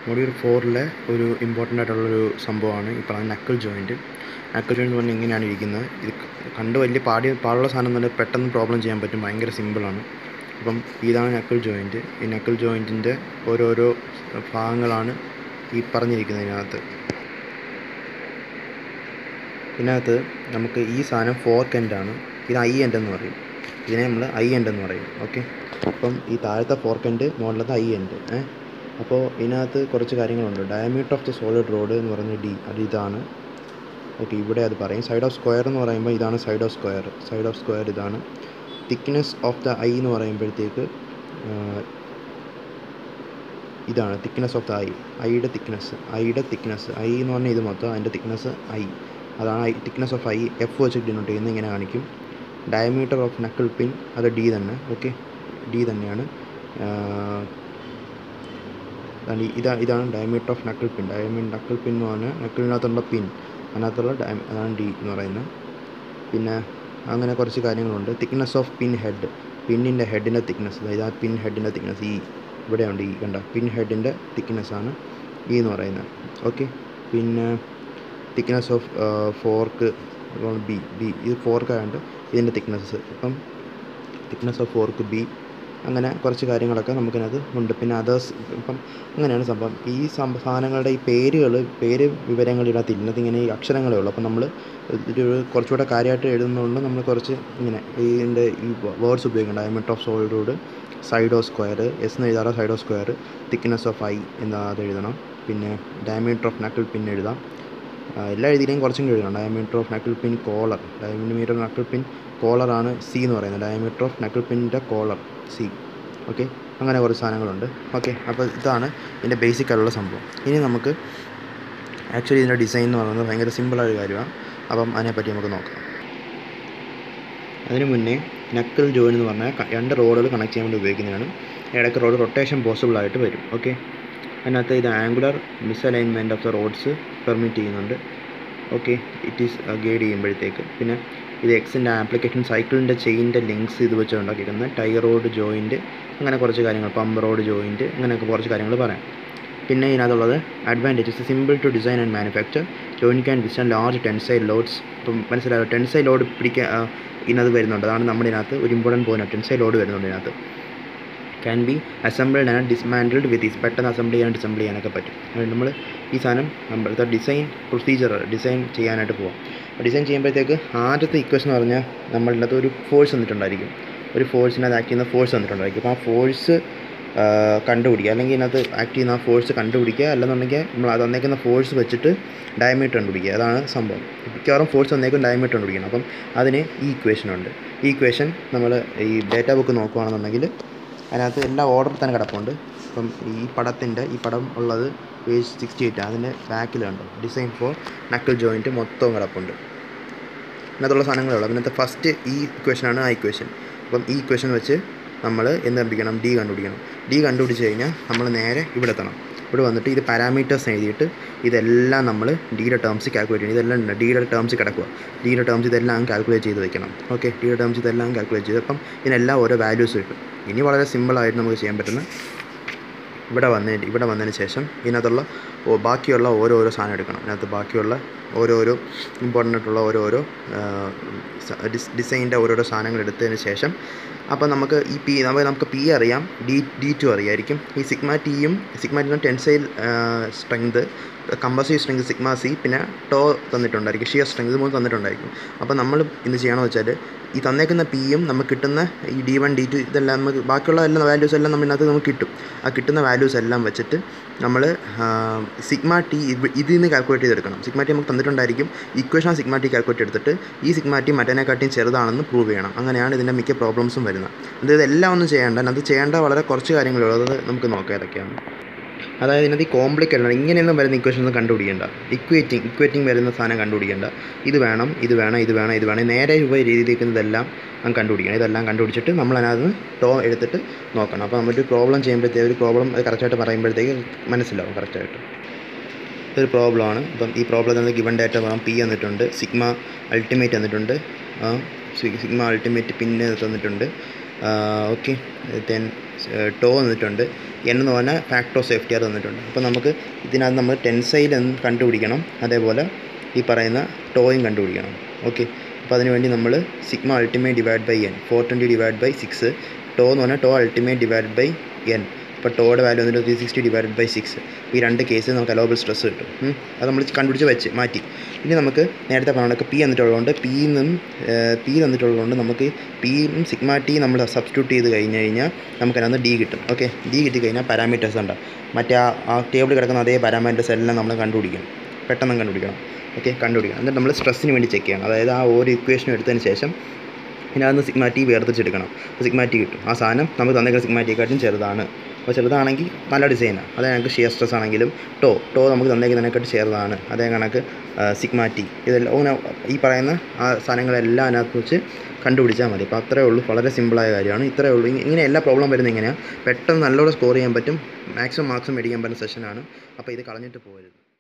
Module ഫോറിലെ ഒരു important ആയിട്ടുള്ളൊരു സംഭവമാണ് ഈ പറഞ്ഞ നക്കിൾ ജോയിൻറ്റ് നക്കിൾ ജോയിൻറ്റ് എന്ന് പറഞ്ഞാൽ ഇങ്ങനെയാണ് ഇരിക്കുന്നത് ഇത് കണ്ട് വലിയ പാടി പാടുള്ള സാധനം തന്നെ പെട്ടെന്ന് പ്രോബ്ലം ചെയ്യാൻ പറ്റും ഭയങ്കര സിമ്പിളാണ് അപ്പം ഇതാണ് നക്കിൾ ജോയിൻറ്റ് ഈ നക്കിൾ ജോയിൻറ്റിൻ്റെ ഓരോരോ ഭാഗങ്ങളാണ് ഈ പറഞ്ഞിരിക്കുന്നതിനകത്ത് ഇതിനകത്ത് നമുക്ക് ഈ സാധനം ഫോർക്ക് എൻഡാണ് ഇത് ഐ എൻഡ് എന്ന് പറയും ഇതിനെ നമ്മൾ ഐ എൻഡ് എന്ന് പറയും ഓക്കെ അപ്പം ഈ താഴത്തെ ഫോർക്ക് എൻഡ് മുകളിലത്തെ ഐ എൻഡ് ഏഹ് അപ്പോൾ ഇതിനകത്ത് കുറച്ച് കാര്യങ്ങളുണ്ട് diameter of the solid rod എന്ന് പറയുന്നത് ഡി അത് ഇതാണ് ഓക്കെ ഇവിടെ അത് പറയും സൈഡ് ഓഫ് സ്ക്വയർ എന്ന് പറയുമ്പോൾ ഇതാണ് side of square side of square ഇതാണ് തിക്നെസ് ഓഫ് ദ ഐ എന്ന് പറയുമ്പോഴത്തേക്ക് ഇതാണ് തിക്നെസ് ഓഫ് ദ ഐ ഐയുടെ തിക്നെസ് ഐയുടെ തിക്നെസ് ഐ എന്ന് പറഞ്ഞാൽ ഇത് മൊത്തം അതിൻ്റെ തിക്നെസ് ഐ അതാണ് eye thickness of eye F വെച്ചിട്ട് ഡിനോട്ട് ചെയ്യുന്നത് ഇങ്ങനെ കാണിക്കും ഡയമീറ്റർ ഓഫ് നക്കിൾ പിൻ അത് ഡി തന്നെ ഓക്കെ ഡി തന്നെയാണ് ഇതാ ഇതാണ് diameter of knuckle pin diameter knuckle pin എന്ന് പറഞ്ഞാൽ നക്കിളിനകത്തുള്ള പിൻ അതിനകത്തുള്ള ഡയ അതാണ് ഡി എന്ന് പറയുന്നത് പിന്നെ അങ്ങനെ കുറച്ച് കാര്യങ്ങളുണ്ട് തിക്നെസ് ഓഫ് പിൻ ഹെഡ് പിന്നിൻ്റെ ഹെഡിൻ്റെ തിക്നെസ് അതായത് ആ പിൻ ഹെഡിൻ്റെ തിക്നെസ് ഈ ഇവിടെയുണ്ട് ഈ കണ്ട പിൻ ഹെഡിൻ്റെ തിക്നെസ്സാണ് ഈ എന്ന് പറയുന്നത് ഓക്കെ പിന്നെ thickness of fork B B ഇത് ഫോർക്ക് ആയതുകൊണ്ട് ഇതിൻ്റെ തിക്നെസ്സ് ഇപ്പം തിക്നെസ് ഓഫ് ഫോർക്ക് ബി അങ്ങനെ കുറച്ച് കാര്യങ്ങളൊക്കെ നമുക്കിനകത്ത് ഉണ്ട് പിന്നെ അതേഴ്സ് ഇപ്പം അങ്ങനെയാണ് സംഭവം ഈ സംഭ സാധനങ്ങളുടെ ഈ പേരുകൾ പേര് വിവരങ്ങൾ ഇതിനകത്ത് ഇന്നത് ഇങ്ങനെ ഈ അക്ഷരങ്ങളേ ഉള്ളൂ അപ്പം നമ്മൾ ഒരു കുറച്ചുകൂടെ കാര്യമായിട്ട് എഴുതുന്നതുകൊണ്ട് നമ്മൾ കുറച്ച് ഇങ്ങനെ ഇതിൻ്റെ ഈ വേർഡ്സ് ഉപയോഗിക്കണം diameter of solid rod side of square S എന്ന് എഴുതാറോ side of square thickness of eye എന്ന് അത് എഴുതണം പിന്നെ ഡയമീറ്റർ ഓഫ് നക്കിൾ പിൻ എഴുതാം എല്ലാ എഴുതിയിലേയും കുറച്ചും എഴുതണം diameter of knuckle pin collar diameter of knuckle pin കോളറാണ് സി എന്ന് പറയുന്നത് ഡയമീറ്റർ ഓഫ് നക്കിൾ പിന്നിൻ്റെ കോളർ സി ഓക്കെ അങ്ങനെ കുറച്ച് സാധനങ്ങളുണ്ട് ഓക്കെ അപ്പോൾ ഇതാണ് ഇതിൻ്റെ ബേസിക് ആയിട്ടുള്ള സംഭവം ഇനി നമുക്ക് ആക്ച്വലി ഇതിൻ്റെ ഡിസൈൻ എന്ന് പറയുന്നത് ഭയങ്കര സിമ്പിളായ കാര്യമാണ് അപ്പം അതിനെപ്പറ്റി നമുക്ക് നോക്കാം അതിന് മുന്നേ നക്കിൾ ജോയിൻ എന്ന് പറഞ്ഞാൽ രണ്ട് റോഡുകൾ കണക്ട് ചെയ്യാൻ വേണ്ടി ഉപയോഗിക്കുന്നതാണ് ഇടയ്ക്ക് റോഡ് റൊട്ടേഷൻ പോസിബിൾ ആയിട്ട് വരും ഓക്കെ അതിനകത്ത് ഇത് angular misalignment of the rods permit ചെയ്യുന്നുണ്ട് ഓക്കെ ഇറ്റ് ഈസ് ഗൈഡ് ചെയ്യുമ്പോഴത്തേക്ക് പിന്നെ ഇത് എക്സിൻ്റെ ആപ്ലിക്കേഷൻ സൈക്കിളിൻ്റെ ചെയിൻ്റെ ലിങ്ക്സ് ഇത് വെച്ച് ഉണ്ടാക്കിയിരിക്കുന്നത് ടയർ റോഡ് ജോയിൻറ്റ് അങ്ങനെ കുറച്ച് കാര്യങ്ങൾ പമ്പ് റോഡ് ജോയിൻറ്റ് അങ്ങനെയൊക്കെ കുറച്ച് കാര്യങ്ങൾ പറയാം പിന്നെ ഇതിനകത്തുള്ളത് advantages simple to design and manufacture joint can withstand large tensile loads ഇപ്പം മനസ്സിലായോ ടെൻസൈൽ ലോഡ് പിടിക്കാൻ ഇതിനകത്ത് വരുന്നുണ്ട് അതാണ് നമ്മുടെ ഇതിനകത്ത് ഒരു ഇമ്പോർട്ടൻറ്റ് പോയിന്റ് ടെൻസൈൽ ലോഡ് വരുന്നുണ്ട് ഇതിനകത്ത് can be assembled and dismantled with ease പെട്ടെന്ന് അസംബിൾ ചെയ്യാൻ ഡിസംബിൾ ചെയ്യാനൊക്കെ പറ്റും നമ്മൾ ഈ സാധനം നമ്മളത്തെ ഡിസൈൻ പ്രൊസീജിയർ ഡിസൈൻ ചെയ്യാനായിട്ട് പോവാം ഡിസൈൻ ചെയ്യുമ്പോഴത്തേക്ക് ആദ്യത്തെ ഇക്വേഷൻ എന്ന് പറഞ്ഞാൽ നമ്മളിനകത്ത് ഒരു ഫോഴ്സ് വന്നിട്ടുണ്ടായിരിക്കും ഒരു ഫോഴ്സിനകത്ത് ആക്ട് ചെയ്യുന്ന ഫോഴ്സ് വന്നിട്ടുണ്ടായിരിക്കും അപ്പോൾ ആ ഫോഴ്സ് കണ്ടുപിടിക്കുക അല്ലെങ്കിൽ ഇതിനകത്ത് ആക്ട് ചെയ്യുന്ന ആ ഫോഴ്സ് കണ്ടുപിടിക്കുക അല്ലെന്നുണ്ടെങ്കിൽ നമ്മൾ അത് തന്നേക്കുന്ന ഫോഴ്സ് വെച്ചിട്ട് ഡയമീറ്റർ കണ്ടുപിടിക്കുക അതാണ് സംഭവം മിക്കവാറും ഫോഴ്സ് തന്നേക്കും ഡയമീറ്റർ കണ്ടുപിടിക്കണം അപ്പം അതിന് ഈ ഇക്വേഷൻ ഉണ്ട് ഈ ഇക്വേഷൻ നമ്മൾ ഈ ഡേറ്റ ബുക്ക് നോക്കുകയാണെന്നുണ്ടെങ്കിൽ അതിനകത്ത് എല്ലാ ഓർഡറിൽ തന്നെ കിടപ്പുണ്ട് അപ്പം ഈ പടത്തിൻ്റെ ഈ പടം ഉള്ളത് പേജ് സിക്സ്റ്റി എയ്റ്റ് അതിൻ്റെ ബാക്കിൽ കണ്ടോ ഡിസൈൻ ഫോർ നക്കിൾ ജോയിൻറ്റ് മൊത്തവും കിടപ്പുണ്ട് ഇതിനകത്തുള്ള സാധനങ്ങളേ ഉള്ളൂ അതിനകത്ത് ഫസ്റ്റ് ഈ ഇക്വേഷനാണ് ആ ഇക്വേഷൻ അപ്പം ഈ ഇക്വേഷൻ വെച്ച് നമ്മൾ എന്ത് കണ്ടുപിടിക്കണം ഡി കണ്ടുപിടിക്കണം ഡി കണ്ടുപിടിച്ച് കഴിഞ്ഞാൽ നമ്മൾ നേരെ ഇവിടെ എത്തണം ഇവിടെ വന്നിട്ട് ഇത് പാരാമീറ്റേഴ്സ് എഴുതിയിട്ട് ഇതെല്ലാം നമ്മൾ ഡിയുടെ ടേംസ് കാൽക്കുലേറ്റ് ചെയ്യണം ഇതെല്ലാം ഡിയുടെ ടേംസ് കിടക്കുക ഡിയുടെ ടേംസ് ഇതെല്ലാം കാൽക്കുലേറ്റ് ചെയ്ത് വെക്കണം ഓക്കെ ഡിയുടെ ടേംസ് ഇതെല്ലാം കാൽക്കുലേറ്റ് ചെയ്ത് അപ്പം ഇതിനെല്ലാം ഓരോ വാല്യൂസ് കിട്ടും ഇനി വളരെ സിമ്പിളായിട്ട് നമുക്ക് ചെയ്യാൻ പറ്റുന്ന ഇവിടെ വന്നതിന് ഇവിടെ വന്നതിന് ശേഷം ഇതിനകത്തുള്ള ബാക്കിയുള്ള ഓരോരോ സാധനം എടുക്കണം ഇതിനകത്ത് ബാക്കിയുള്ള ഓരോരോ ഇമ്പോർട്ടൻ്റ് ആയിട്ടുള്ള ഓരോരോ ഡിസൈനിൻ്റെ ഓരോരോ സാധനങ്ങൾ എടുത്തതിന് ശേഷം അപ്പോൾ നമുക്ക് ഈ പി നമുക്ക് പി അറിയാം ഡി ഡി ടു അറിയായിരിക്കും ഈ സിഗ്മ ടിയും സിഗ്മ ടിയും tensile strength compressive strength sigma C പിന്നെ ടോ തന്നിട്ടുണ്ടായിരിക്കും ഷിയർ സ്ട്രെങ്ത് ഇത് മൂന്ന് തന്നിട്ടുണ്ടായിരിക്കും അപ്പോൾ നമ്മൾ ഇന്ന് ചെയ്യണമെന്ന് വെച്ചാൽ ഈ തന്നേക്കുന്ന പിയും നമുക്ക് കിട്ടുന്ന ഈ ഡി വൺ ഡി ടു ഇതെല്ലാം നമുക്ക് ബാക്കിയുള്ള എല്ലാ വാല്യൂസ് എല്ലാം നമ്മൾ ഇതിനകത്ത് നമുക്ക് കിട്ടും ആ കിട്ടുന്ന വാല്യൂസ് എല്ലാം വെച്ചിട്ട് നമ്മൾ സിഗ്മ ടി ഇതിൽ നിന്ന് കാൽക്കുലേറ്റ് ചെയ്തെടുക്കണം സിഗ്മ ടി നമുക്ക് തന്നിട്ടുണ്ടായിരിക്കും ഇക്വേഷൻ സിഗ്മ ടി കാൽക്കുലേറ്റ് എടുത്തിട്ട് ഈ സിഗ്മ ടി മറ്റേനെക്കാട്ടിയും ചെറുതാണെന്ന് പ്രൂവ് ചെയ്യണം അങ്ങനെയാണ് ഇതിൻ്റെ മിക്ക പ്രോബ്ലംസും വരുന്നത് അതായത് എല്ലാം ഒന്നും ചെയ്യേണ്ട അത് ചെയ്യേണ്ട വളരെ കുറച്ച് കാര്യങ്ങളേ ഉള്ളൂ അത് നമുക്ക് നോക്കാം ഏതൊക്കെയാണ് അതായത് ഇതിനകത്ത് ഈ കോംപ്ലിക്കേറ്റഡ് ആണ് ഇങ്ങനെയൊന്നും വരുന്ന ഇക്വേഷൻ ഒന്നും കണ്ടുപിടിക്കേണ്ട ഇക്വേറ്റിംഗ് ഇക്വേറ്റിംഗ് വരുന്ന സാധനം കണ്ടുപിടിക്കേണ്ട ഇത് വേണം ഇത് വേണം ഇത് വേണം ഇത് വേണം നേരെ രൂപ രീതിയിലേക്കുന്നതെല്ലാം അങ്ങ് കണ്ടുപിടിക്കണം ഇതെല്ലാം കണ്ടുപിടിച്ചിട്ട് നമ്മൾ അതിനകത്ത് ടോ എടുത്തിട്ട് നോക്കണം അപ്പോൾ നമ്മളൊരു പ്രോബ്ലം ചെയ്യുമ്പോഴത്തേക്ക് ഒരു പ്രോബ്ലം അത് കറക്റ്റായിട്ട് പറയുമ്പോഴത്തേക്ക് മനസ്സിലാവും കറക്റ്റായിട്ട് ഇതൊരു പ്രോബ്ലമാണ് ഇപ്പം ഈ പ്രോബ്ലത്തിൽ ഗിവൺ ഡാറ്റ പറയാം പി തന്നിട്ടുണ്ട് സിഗ്മ അൾട്ടിമേറ്റ് തന്നിട്ടുണ്ട് സിഗ്മ അൾട്ടിമേറ്റ് പിന്നെ തന്നിട്ടുണ്ട് ഓക്കെ ദെൻ ടോ തന്നിട്ടുണ്ട് എൻ എന്ന് പറഞ്ഞാൽ ഫാക്ടോ സേഫ്റ്റി അത് തന്നിട്ടുണ്ട് അപ്പോൾ നമുക്ക് ഇതിനകത്ത് നമ്മൾ ടെൻസൈൽ എന്ന് കണ്ടുപിടിക്കണം അതേപോലെ ഈ പറയുന്ന ടോയും കണ്ടുപിടിക്കണം ഓക്കെ അപ്പോൾ അതിനുവേണ്ടി നമ്മൾ sigma ultimate divide by N four twenty divide by six tau എന്ന് പറഞ്ഞാൽ tau ultimate divide by N ഇപ്പോൾ ടോയുടെ വാല്യൂ വന്നിട്ട് three sixty divide by six ഈ രണ്ട് കേസിൽ നമുക്ക് അലോബിൾ സ്ട്രെസ് കിട്ടും ഉം. അത് നമ്മൾ കണ്ടുപിടിച്ച് വെച്ച് മാറ്റി ഇനി നമുക്ക് നേരത്തെ പറഞ്ഞ പി എന്നിട്ടുള്ളതുകൊണ്ട് പി നിന്നും പി തന്നിട്ടുള്ളതുകൊണ്ട് നമുക്ക് പിയും സിഗ്മ ടി നമ്മൾ സബ്സ്റ്റിറ്റ്യൂട്ട് ചെയ്ത് കഴിഞ്ഞ് കഴിഞ്ഞാൽ നമുക്ക് അതിനകത്ത് ഡി കിട്ടും ഓക്കെ ഡി കിട്ടി കഴിഞ്ഞാൽ പാരാമീറ്റേഴ്സ് ഉണ്ട് മറ്റേ ആ ആ ടേബിളിൽ കിടക്കുന്ന അതേ പാരാമീറ്റേഴ്സ് എല്ലാം നമ്മൾ കണ്ടുപിടിക്കണം പെട്ടെന്ന് കണ്ടുപിടിക്കണം ഓക്കെ കണ്ടുപിടിക്കണം എന്നിട്ട് നമ്മൾ സ്ട്രെസ്സിന് വേണ്ടി ചെക്ക് ചെയ്യണം അതായത് ആ ഒരു ഇക്വേഷൻ എടുത്തതിന് ശേഷം ഇതിനകത്ത് സിഗ്മ ടി വേർതിരിച്ചെടുക്കണം അപ്പോൾ സിഗ്മ ടി കിട്ടും ആ സാധനം നമുക്ക് തന്നേക്കുന്ന സിഗ്മ ടിയെക്കാട്ടും ചെറുതാണ് അപ്പോൾ ചെറുതാണെങ്കിൽ നല്ല ഡിസൈനാണ് അതേ കണക്ക് ഷിയർ സ്ട്രെസ് ആണെങ്കിലും ടോ ടോ നമുക്ക് തന്നേക്കുന്നതിനെക്കാട്ട് ചെറുതാണ് അതേ കണക്ക് സിഗ്മ ടി ഇതെല്ലാം അങ്ങനെ ഈ പറയുന്ന ആ സാധനങ്ങളെല്ലാം അതിനകത്ത് വെച്ച് കണ്ടുപിടിച്ചാൽ മതി അപ്പോൾ അത്രേ ഉള്ളൂ വളരെ സിമ്പിളായ കാര്യമാണ് ഇത്രേ ഉള്ളൂ ഇങ്ങ- ഇങ്ങനെ എല്ലാ പ്രോബ്ലം വരുന്നത് ഇങ്ങനെയാണ് പെട്ടെന്ന് നല്ലോണം സ്കോർ ചെയ്യാൻ പറ്റും മാക്സിമം മാർക്സ് മേടിക്കാൻ പറ്റുന്ന സെഷനാണ് അപ്പോൾ ഇത് കളഞ്ഞിട്ട് പോകരുത്